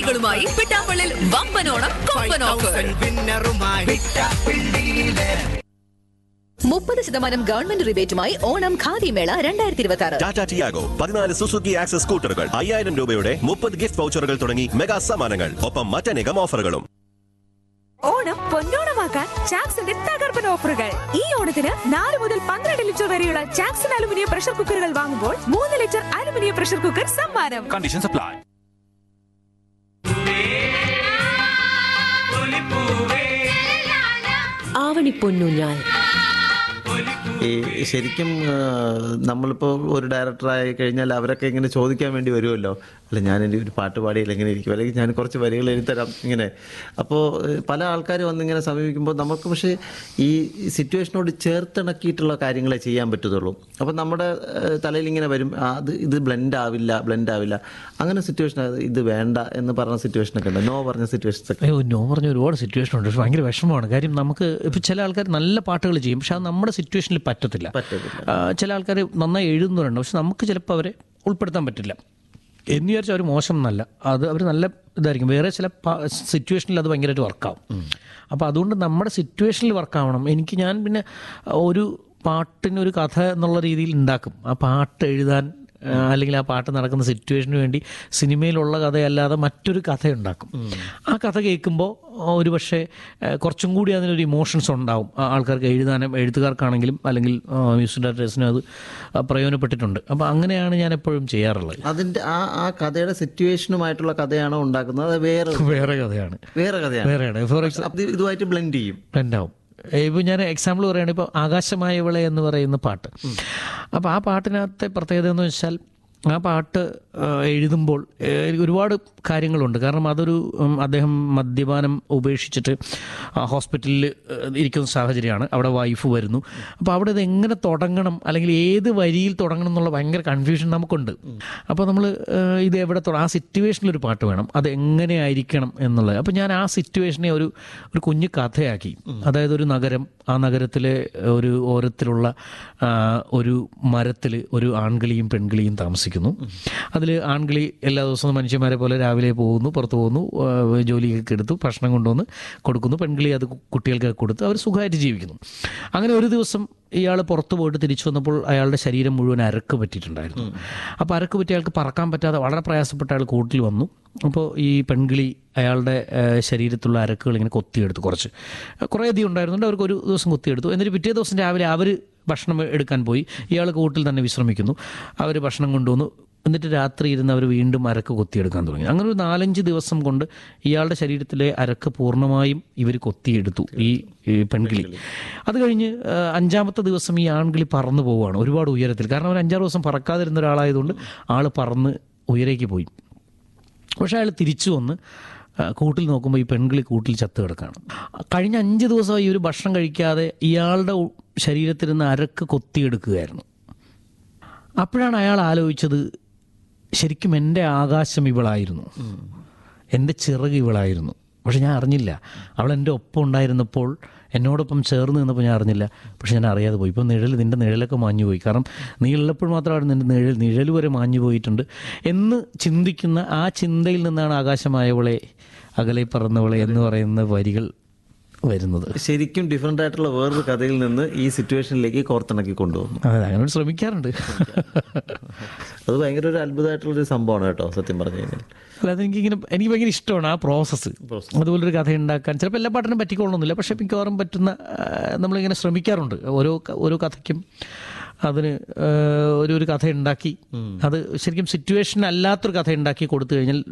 കളുമായി പിട്ടാപ്പള്ളിൽ വമ്പനോണം കൊമ്പൻ ഓഫർ മുപ്പത് ശതമാനം ഗവൺമെന്റ് റിബേറ്റുമായി ഓണം ഖാദി മേള രണ്ടായിരത്തി ഇരുപത്തി ആറ് ടാറ്റ ടിയാഗോ പതിനാല് സുസുക്കി ആക്സസ് സ്കൂട്ടറുകൾ അയ്യായിരം രൂപയുടെ മുപ്പത് ഗിഫ്റ്റ് വൗച്ചറുകൾ തുടങ്ങി മെഗാ സമ്മാനങ്ങൾ ഒപ്പം മറ്റനേകം ഓഫറുകളും ഓണം പൊന്നോണമാക്കാൻ ചാക്സിന്റെ തകർപ്പൻ ഓഫറുകൾ ഈ ഓണത്തിന് നാല് മുതൽ പന്ത്രണ്ട് ലിറ്റർ വരെയുള്ള ചാക്സൺ അലുമിനിയം പ്രഷർ കുക്കറുകൾ വാങ്ങുമ്പോൾ മൂന്ന് ലിറ്റർ അലുമിനിയം പ്രഷർ കുക്കർ സമ്മാനം Conditions apply. ആവണിപ്പൊന്നൂഞ്ഞാൽ ഈ ശരിക്കും ആ, നമ്മളിപ്പോൾ ഒരു ഡയറക്ടറായി കഴിഞ്ഞാൽ അവരൊക്കെ ഇങ്ങനെ ചോദിക്കാൻ വേണ്ടി വരുമല്ലോ അല്ല ഞാൻ എൻ്റെ ഒരു പാട്ട് പാടിയില്ല ഇങ്ങനെ ഇരിക്കും അല്ലെങ്കിൽ ഞാൻ കുറച്ച് വരികൾ എഴുതിത്തരാം ഇങ്ങനെ അപ്പോൾ പല ആൾക്കാർ വന്നിങ്ങനെ സമീപിക്കുമ്പോൾ നമുക്ക് പക്ഷേ ഈ സിറ്റുവേഷനോട് ചേർത്തിണക്കിയിട്ടുള്ള കാര്യങ്ങളെ ചെയ്യാൻ പറ്റത്തുള്ളൂ അപ്പോൾ നമ്മുടെ ആ, തലയിൽ ഇങ്ങനെ വരും ആ, അത് ഇത് ബ്ലെൻഡ് ആവില്ല ബ്ലെൻഡ് ആവില്ല അങ്ങനെ സിറ്റുവേഷൻ ഇത് വേണ്ട എന്ന് പറഞ്ഞ സിറ്റുവേഷനൊക്കെ ഉണ്ട് നോ പറഞ്ഞ സിറ്റുവേഷൻസ് ഒക്കെ അയ്യോ നോ പറഞ്ഞ ഒരുപാട് സിറ്റുവേഷൻ ഉണ്ട് പക്ഷെ ഭയങ്കര വിഷമമാണ് കാര്യം നമുക്ക് ഇപ്പോൾ ചില ആൾക്കാർ നല്ല പാട്ടുകൾ ചെയ്യും പക്ഷെ അത് നമ്മുടെ സിറ്റുവേഷനിൽ പറ്റത്തില്ല പറ്റത്തില്ല. ആ, ചില ആൾക്കാർ നന്നായി എഴുതുന്നവരുണ്ട് പക്ഷെ നമുക്ക് ചിലപ്പോൾ അവരെ ഉൾപ്പെടുത്താൻ പറ്റില്ല എന്ന് വിചാരിച്ചാൽ അവർ മോശം എന്നല്ല അത് അവർ നല്ല ഇതായിരിക്കും വേറെ ചില സിറ്റുവേഷനിൽ അത് ഭയങ്കരമായിട്ട് വർക്കാവും അപ്പോൾ അതുകൊണ്ട് നമ്മുടെ സിറ്റുവേഷനിൽ വർക്കാവണം എനിക്ക് ഞാൻ പിന്നെ ഒരു പാട്ടിനൊരു കഥ എന്നുള്ള രീതിയിൽ ഉണ്ടാക്കും ആ പാട്ട് എഴുതാൻ ആ, അല്ലെങ്കിൽ ആ പാട്ട് നടക്കുന്ന സിറ്റുവേഷന് വേണ്ടി സിനിമയിലുള്ള കഥയല്ലാതെ മറ്റൊരു കഥ ഉണ്ടാക്കും ആ കഥ കേൾക്കുമ്പോൾ ഒരു പക്ഷേ ആ, കുറച്ചും കൂടി അതിനൊരു ഇമോഷൻസ് ഉണ്ടാവും ആ ആൾക്കാർക്ക് എഴുതാനും എഴുത്തുകാർക്കാണെങ്കിലും അല്ലെങ്കിൽ മ്യൂസിക് ഡയറക്ടേഴ്സിനും അത് ആ, പ്രയോജനപ്പെട്ടിട്ടുണ്ട് അപ്പോൾ അങ്ങനെയാണ് ഞാൻ എപ്പോഴും ചെയ്യാറുള്ളത് അതിൻ്റെ ആ ആ കഥയുടെ സിറ്റുവേഷനുമായിട്ടുള്ള കഥയാണോ ഉണ്ടാക്കുന്നത് അത് വേറെ വേറെ കഥയാണ് വേറെ കഥയാണ് വേറെയാണ് ഫോർ എക്സാമ്പിൾ അത് ഇതുമായിട്ട് ബ്ലെൻഡ് ചെയ്യും ഉണ്ടാവും ഇപ്പോൾ ഞാൻ എക്സാമ്പിൾ പറയുകയാണെങ്കിൽ ഇപ്പോൾ ആകാശമായവളെ എന്ന് പറയുന്ന പാട്ട് അപ്പോൾ ആ പാട്ടിനകത്തെ പ്രത്യേകത എന്ന് വെച്ചാൽ ആ പാട്ട് ആ, എഴുതുമ്പോൾ ഏ, ഒരുപാട് കാര്യങ്ങളുണ്ട് കാരണം അതൊരു ഉം, അദ്ദേഹം മദ്യപാനം ഉപേക്ഷിച്ചിട്ട് ആ, ഹോസ്പിറ്റലിൽ ഏ, ഇരിക്കുന്ന സാഹചര്യമാണ് അവിടെ വൈഫ് വരുന്നു അപ്പോൾ അവിടെ ഇത് എങ്ങനെ തുടങ്ങണം അല്ലെങ്കിൽ ഏത് വരിയിൽ തുടങ്ങണം എന്നുള്ള ഭയങ്കര കൺഫ്യൂഷൻ നമുക്കുണ്ട് അപ്പോൾ നമ്മൾ ഇത് എവിടെ തുടങ്ങും ആ സിറ്റുവേഷനിൽ ഒരു പാട്ട് വേണം അത് എങ്ങനെ ആയിരിക്കണം എന്നുള്ളത് അപ്പോൾ ഞാൻ ആ സിറ്റുവേഷനെ ഒരു ഒരു കുഞ്ഞു കഥയാക്കി അതായത് ഒരു നഗരം ആ നഗരത്തിലെ ഒരു ഓരത്തിലുള്ള ആ, ഒരു മരത്തിൽ ഒരു ആൺകിളിയും പെൺകിളിയും താമസിക്കുന്നു അതിൽ ആൺകിളി എല്ലാ ദിവസവും മനുഷ്യന്മാരെ പോലെ രാവിലെ പോകുന്നു പുറത്ത് പോകുന്നു ആ, ജോലിയൊക്കെ എടുത്തു ഭക്ഷണം കൊണ്ടുവന്ന് കൊടുക്കുന്നു പെൺകിളി അത് കുട്ടികൾക്ക് കൊടുത്ത് അവർ സുഖമായിട്ട് ജീവിക്കുന്നു അങ്ങനെ ഒരു ദിവസം ഇയാൾ പുറത്ത് പോയിട്ട് തിരിച്ചു വന്നപ്പോൾ അയാളുടെ ശരീരം മുഴുവൻ അരക്ക് പറ്റിയിട്ടുണ്ടായിരുന്നു അപ്പോൾ അരക്ക് പറ്റി അയാൾക്ക് പറക്കാൻ പറ്റാതെ വളരെ പ്രയാസപ്പെട്ട അയാൾ കൂട്ടിൽ വന്നു അപ്പോൾ ഈ പെൺകിളി അയാളുടെ ആ, ശരീരത്തുള്ള അരക്കുകൾ ഇങ്ങനെ കൊത്തിയെടുത്തു കുറച്ച് കുറേ അധികം ഉണ്ടായിരുന്നുണ്ട് അവർക്ക് ഒരു ദിവസം കൊത്തിയെടുത്തു എന്നിട്ട് പിറ്റേ ദിവസം രാവിലെ അവർ ഭക്ഷണം എടുക്കാൻ പോയി ഇയാൾ കൂട്ടിൽ തന്നെ വിശ്രമിക്കുന്നു അവർ ഭക്ഷണം കൊണ്ടുവന്നു എന്നിട്ട് രാത്രി ഇരുന്ന് അവർ വീണ്ടും അരക്ക് കൊത്തിയെടുക്കാൻ തുടങ്ങി അങ്ങനെ ഒരു നാലഞ്ച് ദിവസം കൊണ്ട് ഇയാളുടെ ശരീരത്തിലെ അരക്ക് പൂർണ്ണമായും ഇവർ കൊത്തിയെടുത്തു ഈ ഈ പെൺകിളി അത് കഴിഞ്ഞ് ആ, അഞ്ചാമത്തെ ദിവസം ഈ ആൺകിളി പറന്നു പോവുകയാണ് ഒരുപാട് ഉയരത്തിൽ കാരണം അവർ അഞ്ചാറ് ദിവസം പറക്കാതിരുന്ന ഒരാളായതുകൊണ്ട് ആൾ പറന്ന് ഉയരേക്ക് പോയി പക്ഷേ അയാൾ തിരിച്ചു വന്ന് ആ, കൂട്ടിൽ നോക്കുമ്പോൾ ഈ പെൺകിളി കൂട്ടിൽ ചത്ത് കിടക്കുകയാണ് കഴിഞ്ഞ അഞ്ച് ദിവസമായി ഈ ഒരു ഭക്ഷണം കഴിക്കാതെ ഇയാളുടെ ഉ- ശരീരത്തിൽ നിന്ന് അരക്ക് കൊത്തിയെടുക്കുകയായിരുന്നു അപ്പോഴാണ് അയാൾ ആലോചിച്ചത് ശരിക്കും എൻ്റെ ആകാശം ഇവളായിരുന്നു എൻ്റെ ചിറക് ഇവളായിരുന്നു പക്ഷെ ഞാൻ അറിഞ്ഞില്ല അവൾ എൻ്റെ ഒപ്പം ഉണ്ടായിരുന്നപ്പോൾ എന്നോടൊപ്പം ചേർന്ന് നിന്നപ്പോൾ ഞാൻ അറിഞ്ഞില്ല പക്ഷെ ഞാൻ അറിയാതെ പോയി ഇപ്പോൾ നിഴൽ നിൻ്റെ നിഴലൊക്കെ മാഞ്ഞു പോയി കാരണം നീ ഉള്ളപ്പോൾ മാത്രമാണ് നിൻ്റെ നിഴൽ നിഴൽ വരെ മാഞ്ഞു പോയിട്ടുണ്ട് എന്ന് ചിന്തിക്കുന്ന ആ ചിന്തയിൽ നിന്നാണ് ആകാശമായവളെ അകലെ പറന്നവളെ എന്ന് പറയുന്ന വരികൾ വരുന്നത് ശരിക്കും ഡിഫറെൻ്റ് ആയിട്ടുള്ള വേറൊരു കഥയിൽ നിന്ന് ഈ സിറ്റുവേഷനിലേക്ക് കോർത്തിണക്കി കൊണ്ടുവന്നു അതെ അങ്ങനെ ശ്രമിക്കാറുണ്ട് അത് ഭയങ്കര ഒരു അത്ഭുതമായിട്ടുള്ളൊരു സംഭവമാണ് കേട്ടോ സത്യം പറഞ്ഞു കഴിഞ്ഞാൽ അല്ലാതെ എനിക്കിങ്ങനെ എനിക്ക് ഭയങ്കര ഇഷ്ടമാണ് ആ പ്രോസസ്സ് അതുപോലൊരു കഥ ഉണ്ടാക്കാൻ ചിലപ്പോൾ എല്ലാ പാട്ടിനും പറ്റിക്കൊള്ളണമെന്നില്ല പക്ഷേ മിക്കവാറും പറ്റുന്ന ആ, നമ്മളിങ്ങനെ ശ്രമിക്കാറുണ്ട് ഓരോ ക- ഓരോ കഥയ്ക്കും അതിന് ആ, ഒരു ഒരു കഥ ഉണ്ടാക്കി അത് ശരിക്കും സിറ്റുവേഷൻ അല്ലാത്തൊരു കഥ ഉണ്ടാക്കി കൊടുത്തു കഴിഞ്ഞാൽ